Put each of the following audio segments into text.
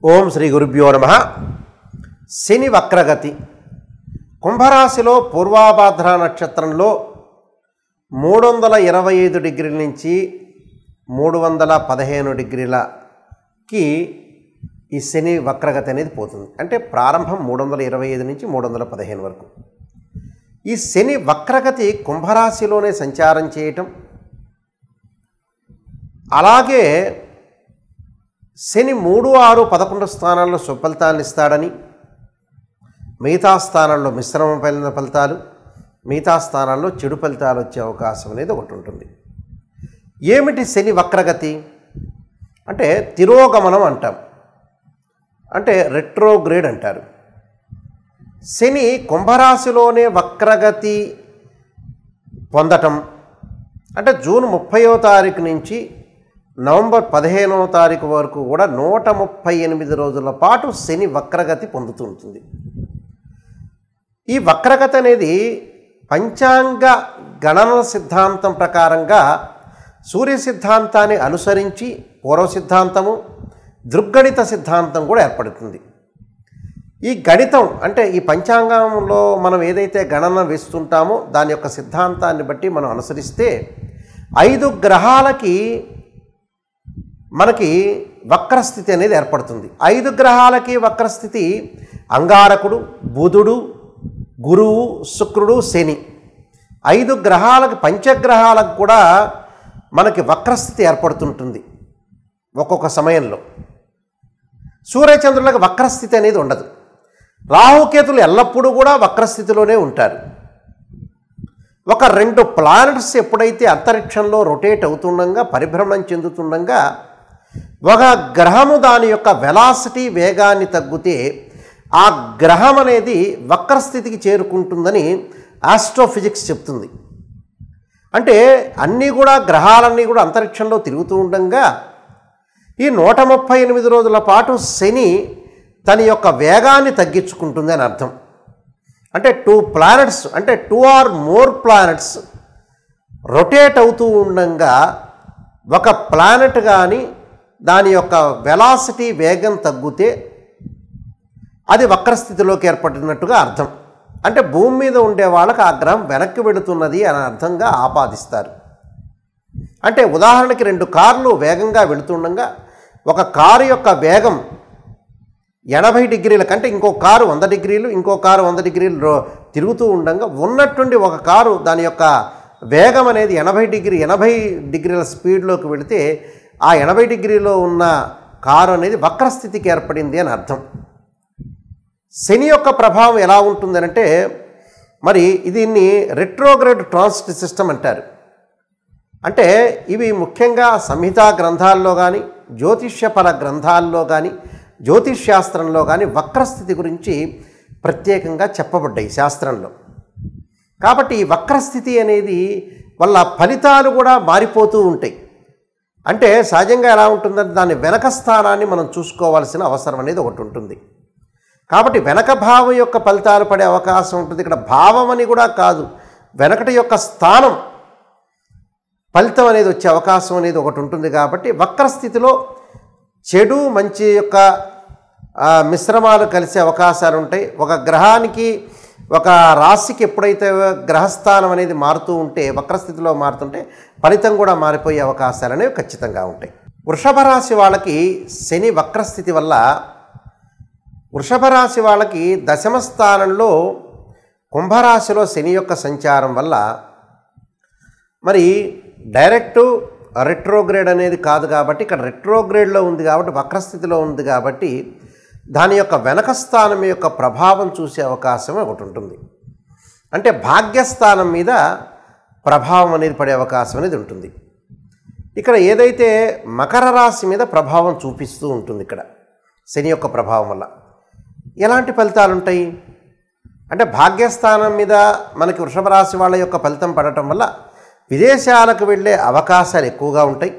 ఓం శ్రీ గురుభ్యో నమ శని వక్రగతి కుంభరాశిలో పూర్వాభాద్ర నక్షత్రంలో మూడు వందల ఇరవై ఐదు డిగ్రీల నుంచి మూడు వందల పదిహేను డిగ్రీలకి ఈ శని వక్రగతి అనేది పోతుంది అంటే ప్రారంభం మూడు వందల ఇరవై ఐదు నుంచి మూడు వందల పదిహేను వరకు ఈ శని వక్రగతి కుంభరాశిలోనే సంచారం చేయటం అలాగే శని మూడు ఆరు పదకొండు స్థానాల్లో సుఫలితాన్ని ఇస్తాడని మిగతా స్థానాల్లో మిశ్రమ ఫలిత ఫలితాలు మిగతా స్థానాల్లో చెడు ఫలితాలు వచ్చే అవకాశం అనేది ఒకటి ఉంటుంది ఏమిటి శని వక్రగతి అంటే తిరోగమనం అంటాం అంటే రెట్రోగ్రేడ్ అంటారు శని కుంభరాశిలోనే వక్రగతి పొందటం అంటే జూన్ ముప్పయో తారీఖు నుంచి నవంబర్ పదిహేనవ తారీఖు వరకు కూడా నూట ముప్పై ఎనిమిది రోజుల పాటు శని వక్రగతి పొందుతూ ఉంటుంది ఈ వక్రగతి అనేది పంచాంగ గణన సిద్ధాంతం ప్రకారంగా సూర్య సిద్ధాంతాన్ని అనుసరించి పూర్వ సిద్ధాంతము దృగ్గణిత సిద్ధాంతం కూడా ఏర్పడుతుంది ఈ గణితం అంటే ఈ పంచాంగంలో మనం ఏదైతే గణన వేస్తుంటామో దాని యొక్క సిద్ధాంతాన్ని బట్టి మనం అనుసరిస్తే ఐదు గ్రహాలకి మనకి వక్రస్థితి అనేది ఏర్పడుతుంది ఐదు గ్రహాలకి వక్రస్థితి అంగారకుడు బుధుడు గురువు శుక్రుడు శని ఐదు గ్రహాలకు పంచగ్రహాలకు కూడా మనకి వక్రస్థితి ఏర్పడుతుంటుంది ఒక్కొక్క సమయంలో సూర్యచంద్రులకు వక్రస్థితి అనేది ఉండదు రాహుకేతులు ఎల్లప్పుడూ కూడా వక్రస్థితిలోనే ఉంటారు ఒక రెండు ప్లానెట్స్ ఎప్పుడైతే అంతరిక్షంలో రొటేట్ అవుతుండగా పరిభ్రమణం చెందుతుండగా ఒక గ్రహము దాని యొక్క వెలాసిటీ వేగాన్ని తగ్గితే ఆ గ్రహం అనేది వక్రస్థితికి చేరుకుంటుందని ఆస్ట్రోఫిజిక్స్ చెప్తుంది అంటే అన్నీ కూడా గ్రహాలన్నీ కూడా అంతరిక్షంలో తిరుగుతూ ఉండగా ఈ నూట ముప్పై ఎనిమిది రోజుల పాటు శని తన యొక్క వేగాన్ని తగ్గించుకుంటుంది అని అర్థం అంటే టూ ప్లానెట్స్ అంటే two or more planets rotate అవుతూ ఉండగా ఒక ప్లానెట్ కానీ దాని యొక్క వెలాసిటీ వేగం తగ్గితే అది వక్రస్థితిలోకి ఏర్పడినట్టుగా అర్థం అంటే భూమి మీద ఉండే వాళ్ళకి ఆ గ్రహం వెనక్కి వెళుతున్నది అని అర్థంగా ఆపాదిస్తారు అంటే ఉదాహరణకి రెండు కార్లు వేగంగా వెళుతుండగా ఒక కారు యొక్క వేగం ఎనభై డిగ్రీల కంటే ఇంకో కారు వంద డిగ్రీలు ఇంకో కారు వంద డిగ్రీలు రో- తిరుగుతూ ఉండగా ఉన్నట్టుండి ఒక కారు దాని యొక్క వేగం అనేది ఎనభై డిగ్రీ ఎనభై డిగ్రీల స్పీడ్లోకి వెళితే ఆ ఎనభై డిగ్రీలో ఉన్న కారు అనేది వక్రస్థితికి ఏర్పడింది అని అర్థం శని యొక్క ప్రభావం ఎలా ఉంటుందనంటే మరి దీన్ని రెట్రోగ్రేడ్ ట్రాన్సిట్ సిస్టమ్ అంటారు అంటే ఇవి ముఖ్యంగా సంహితా గ్రంథాల్లో కానీ జ్యోతిష్యపర గ్రంథాల్లో కానీ జ్యోతిష్ శాస్త్రంలో కానీ వక్రస్థితి గురించి ప్రత్యేకంగా చెప్పబడ్డాయి శాస్త్రంలో కాబట్టి ఈ వక్రస్థితి అనేది వల్ల ఫలితాలు కూడా మారిపోతూ ఉంటాయి అంటే సహజంగా ఎలా ఉంటుందంటే దాని వెనక స్థానాన్ని మనం చూసుకోవాల్సిన అవసరం అనేది ఒకటి ఉంటుంది కాబట్టి వెనక భావం యొక్క ఫలితాలు పడే అవకాశం ఉంటుంది ఇక్కడ భావం అని కూడా కాదు వెనకటి యొక్క స్థానం ఫలితం అనేది వచ్చే అవకాశం అనేది ఒకటి ఉంటుంది కాబట్టి వక్రస్థితిలో చెడు మంచి యొక్క ఆ, మిశ్రమాలు కలిసే అవకాశాలు ఉంటాయి ఒక గ్రహానికి ఒక రాశికి ఎప్పుడైతే గ్రహస్థానం అనేది మారుతూ ఉంటే వక్రస్థితిలో మారుతుంటే ఫలితం కూడా మారిపోయే అవకాశాలు అనేవి ఖచ్చితంగా ఉంటాయి వృషభ రాశి వాళ్ళకి శని వక్రస్థితి వల్ల వృషభ రాశి వాళ్ళకి దశమ స్థానంలో కుంభరాశిలో శని యొక్క సంచారం వల్ల మరి డైరెక్ట్ రెట్రోగ్రేడ్ అనేది కాదు కాబట్టి ఇక్కడ రెట్రోగ్రేడ్లో ఉంది కాబట్టి వక్రస్థితిలో ఉంది కాబట్టి దాని యొక్క వెనక స్థానం యొక్క ప్రభావం చూసే అవకాశం ఒకటి ఉంటుంది అంటే భాగ్యస్థానం మీద ప్రభావం అనేది పడే అవకాశం అనేది ఉంటుంది ఇక్కడ ఏదైతే మకర రాశి మీద ప్రభావం చూపిస్తూ ఉంటుంది ఇక్కడ శని యొక్క ప్రభావం వల్ల ఎలాంటి ఫలితాలు ఉంటాయి అంటే భాగ్యస్థానం మీద మనకి వృషభ రాశి వాళ్ళ యొక్క ఫలితం పడటం వల్ల విదేశాలకు వెళ్ళే అవకాశాలు ఎక్కువగా ఉంటాయి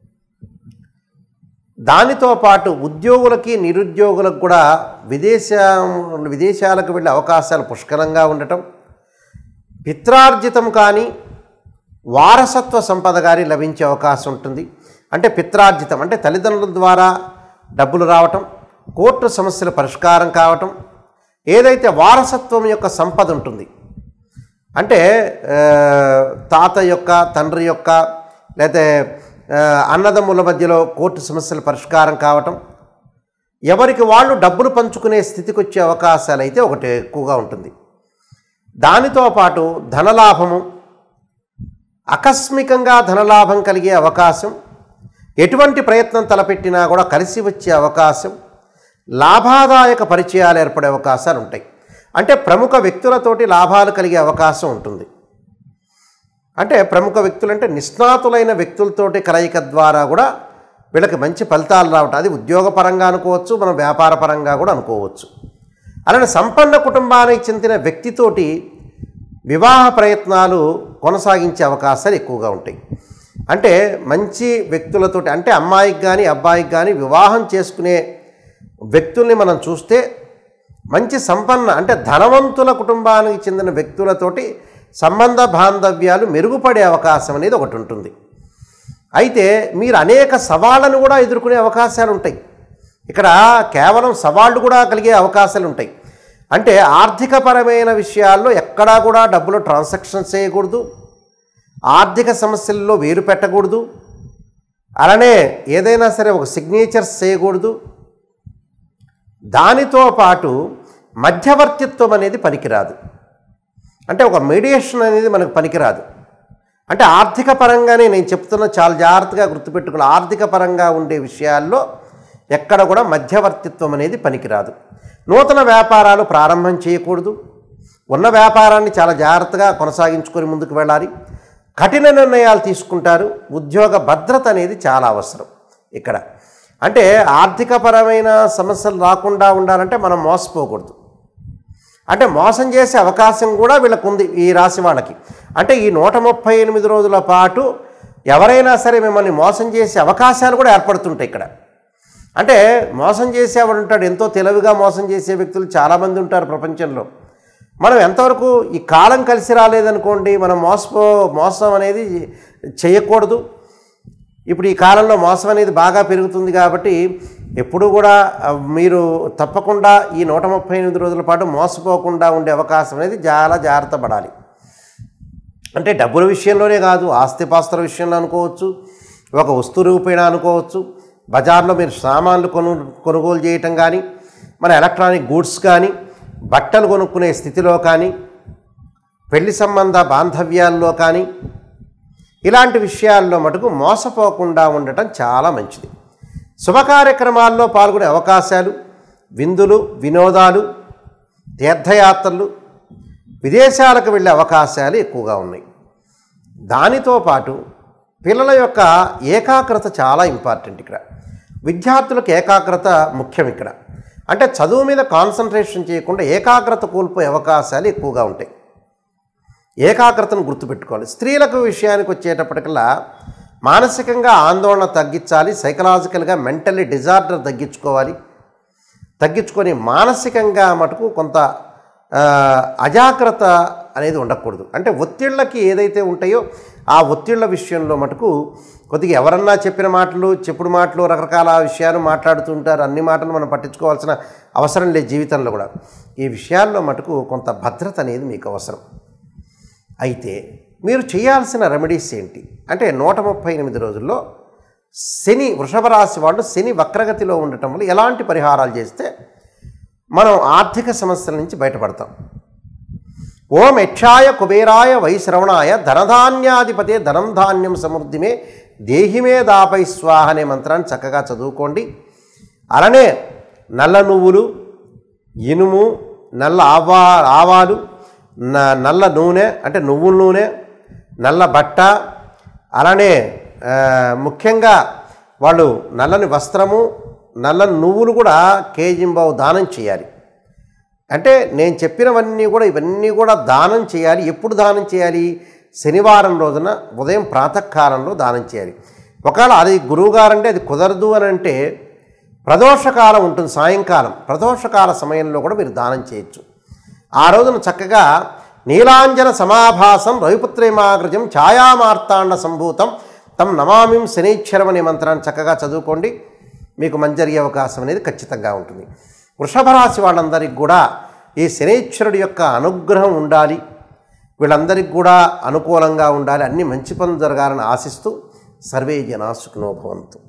దానితో పాటు ఉద్యోగులకి నిరుద్యోగులకు కూడా విదేశ విదేశాలకు వెళ్ళే అవకాశాలు పుష్కలంగా ఉండటం పిత్రార్జితం కానీ వారసత్వ సంపద కానీ లభించే అవకాశం ఉంటుంది అంటే పిత్రార్జితం అంటే తల్లిదండ్రుల ద్వారా డబ్బులు రావటం కోర్టు సమస్యల పరిష్కారం కావటం ఏదైతే వారసత్వం యొక్క సంపద ఉంటుంది అంటే ఆ, తాత యొక్క తండ్రి యొక్క లేకపోతే ఆ, అన్నదమ్ముల మధ్యలో కోర్టు సమస్యల పరిష్కారం కావటం ఎవరికి వాళ్ళు డబ్బులు పంచుకునే స్థితికి వచ్చే అవకాశాలు అయితే ఒకటి ఎక్కువగా ఉంటుంది దానితో పాటు ధనలాభము ఆకస్మికంగా ధనలాభం కలిగే అవకాశం ఎటువంటి ప్రయత్నం తలపెట్టినా కూడా కలిసి వచ్చే అవకాశం లాభాదాయక పరిచయాలు ఏర్పడే అవకాశాలు ఉంటాయి అంటే ప్రముఖ వ్యక్తులతోటి లాభాలు కలిగే అవకాశం ఉంటుంది అంటే ప్రముఖ వ్యక్తులు అంటే నిష్ణాతులైన వ్యక్తులతోటి కలయిక ద్వారా కూడా వీళ్ళకి మంచి ఫలితాలు రావటం అది ఉద్యోగపరంగా అనుకోవచ్చు మనం వ్యాపార పరంగా కూడా అనుకోవచ్చు అలానే సంపన్న కుటుంబానికి చెందిన వ్యక్తితోటి వివాహ ప్రయత్నాలు కొనసాగించే అవకాశాలు ఎక్కువగా ఉంటాయి అంటే మంచి వ్యక్తులతోటి అంటే అమ్మాయికి కానీ అబ్బాయికి కానీ వివాహం చేసుకునే వ్యక్తుల్ని మనం చూస్తే మంచి సంపన్న అంటే ధనవంతుల కుటుంబానికి చెందిన వ్యక్తులతోటి సంబంధ బాంధవ్యాలు మెరుగుపడే అవకాశం అనేది ఒకటి ఉంటుంది అయితే మీరు అనేక సవాళ్ళను కూడా ఎదుర్కొనే అవకాశాలు ఉంటాయి ఇక్కడ కేవలం సవాళ్ళు కూడా కలిగే అవకాశాలు ఉంటాయి అంటే ఆర్థికపరమైన విషయాల్లో ఎక్కడా కూడా డబ్బులు ట్రాన్సాక్షన్స్ చేయకూడదు ఆర్థిక సమస్యల్లో వేరు పెట్టకూడదు అలానే ఏదైనా సరే ఒక సిగ్నేచర్స్ చేయకూడదు దానితో పాటు మధ్యవర్తిత్వం అనేది పనికిరాదు అంటే ఒక మీడియేషన్ అనేది మనకు పనికిరాదు అంటే ఆర్థిక పరంగానే నేను చెప్తున్న చాలా జాగ్రత్తగా గుర్తుపెట్టుకుని ఆర్థిక పరంగా ఉండే విషయాల్లో ఎక్కడ కూడా మధ్యవర్తిత్వం అనేది పనికిరాదు నూతన వ్యాపారాలు ప్రారంభం చేయకూడదు ఉన్న వ్యాపారాన్ని చాలా జాగ్రత్తగా కొనసాగించుకొని ముందుకు వెళ్ళాలి కఠిన నిర్ణయాలు తీసుకుంటారు ఉద్యోగ భద్రత అనేది చాలా అవసరం ఇక్కడ అంటే ఆర్థికపరమైన సమస్యలు రాకుండా ఉండాలంటే మనం మోసపోకూడదు అంటే మోసం చేసే అవకాశం కూడా వీళ్ళకు ఉంది ఈ రాశి వాళ్ళకి అంటే ఈ నూట ముప్పై ఎనిమిది రోజుల పాటు ఎవరైనా సరే మిమ్మల్ని మోసం చేసే అవకాశాలు కూడా ఏర్పడుతుంటాయి ఇక్కడ అంటే మోసం చేసేవాడు ఉంటాడు ఎంతో తెలివిగా మోసం చేసే వ్యక్తులు చాలామంది ఉంటారు ప్రపంచంలో మనం ఎంతవరకు ఈ కాలం కలిసి రాలేదనుకోండి మనం మోసపో మోసం అనేది చేయకూడదు ఇప్పుడు ఈ కాలంలో మోసం అనేది బాగా పెరుగుతుంది కాబట్టి ఎప్పుడు కూడా ఆ, మీరు తప్పకుండా ఈ నూట ముప్పై ఎనిమిది రోజుల పాటు మోసపోకుండా ఉండే అవకాశం అనేది చాలా జాగ్రత్త పడాలి అంటే డబ్బుల విషయంలోనే కాదు ఆస్తిపాస్తుల విషయంలో అనుకోవచ్చు ఒక వస్తు రూపేణ అనుకోవచ్చు బజార్లో మీరు సామాన్లు కొను కొనుగోలు చేయటం కానీ మన ఎలక్ట్రానిక్ గూడ్స్ కానీ బట్టలు కొనుక్కునే స్థితిలో కానీ పెళ్లి సంబంధ బాంధవ్యాల్లో కానీ ఇలాంటి విషయాల్లో మటుకు మోసపోకుండా ఉండటం చాలా మంచిది శుభ కార్యక్రమాల్లో పాల్గొనే అవకాశాలు విందులు వినోదాలు తీర్థయాత్రలు విదేశాలకు వెళ్ళే అవకాశాలు ఎక్కువగా ఉన్నాయి దానితో పాటు పిల్లల యొక్క ఏకాగ్రత చాలా ఇంపార్టెంట్ ఇక్కడ విద్యార్థులకు ఏకాగ్రత ముఖ్యం ఇక్కడ అంటే చదువు మీద కాన్సన్ట్రేషన్ చేయకుండా ఏకాగ్రత కోల్పోయే అవకాశాలు ఎక్కువగా ఉంటాయి ఏకాగ్రతను గుర్తుపెట్టుకోవాలి స్త్రీలకు విషయానికి వచ్చేటప్పటికల్లా మానసికంగా ఆందోళన తగ్గించాలి సైకలాజికల్గా మెంటల్లీ డిజార్డర్ తగ్గించుకోవాలి తగ్గించుకొని మానసికంగా మటుకు కొంత ఆ, అజాగ్రత్త అనేది ఉండకూడదు అంటే ఒత్తిళ్ళకి ఏదైతే ఉంటాయో ఆ ఒత్తిళ్ళ విషయంలో మటుకు కొద్దిగా ఎవరన్నా చెప్పిన మాటలు చెప్పుడు మాటలు రకరకాల విషయాలు మాట్లాడుతూ ఉంటారు అన్ని మాటలు మనం పట్టించుకోవాల్సిన అవసరం లేదు జీవితంలో కూడా ఈ విషయాల్లో మటుకు కొంత భద్రత అనేది మీకు అవసరం అయితే మీరు చేయాల్సిన రెమెడీస్ ఏంటి అంటే నూట ముప్పై ఎనిమిది రోజుల్లో శని వృషభ రాశి వాళ్ళు శని వక్రగతిలో ఉండటం వల్ల ఎలాంటి పరిహారాలు చేస్తే మనం ఆర్థిక సమస్యల నుంచి బయటపడతాం ఓం యక్షాయ కుబేరాయ వైశ్రవణాయ ధనధాన్యాధిపతే ధనం ధాన్యం సమృద్ధిమే దేహిమే దాపై స్వాహ అనే మంత్రాన్ని చక్కగా చదువుకోండి అలానే నల్ల నువ్వులు ఇనుము నల్ల ఆవా ఆవాలు న- నల్ల నూనె అంటే నువ్వుల నూనె నల్ల బట్ట అలానే ఆ, ముఖ్యంగా వాళ్ళు నల్లని వస్త్రము నల్లని నువ్వులు కూడా కేజింబావు దానం చేయాలి అంటే నేను చెప్పినవన్నీ కూడా ఇవన్నీ కూడా దానం చేయాలి ఎప్పుడు దానం చేయాలి శనివారం రోజున ఉదయం ప్రాతకాలంలో దానం చేయాలి ఒకవేళ అది గురువుగారు అంటే అది కుదరదు అని అంటే ప్రదోషకాలం ఉంటుంది సాయంకాలం ప్రదోషకాల సమయంలో కూడా మీరు దానం చేయొచ్చు ఆ రోజున చక్కగా నీలాంజన సమాభాసం రవిపుత్రేమాగ్రజం ఛాయామార్తాండ సంభూతం తం నమామిం శనీశ్వరం అనే మంత్రాన్ని చక్కగా చదువుకోండి మీకు మంచి జరిగే అవకాశం అనేది ఖచ్చితంగా ఉంటుంది వృషభ రాశి వాళ్ళందరికీ కూడా ఈ శనేశ్వరుడి యొక్క అనుగ్రహం ఉండాలి వీళ్ళందరికీ కూడా అనుకూలంగా ఉండాలి అన్ని మంచి పనులు జరగాలని ఆశిస్తూ సర్వే జనా సుఖినో భవంతు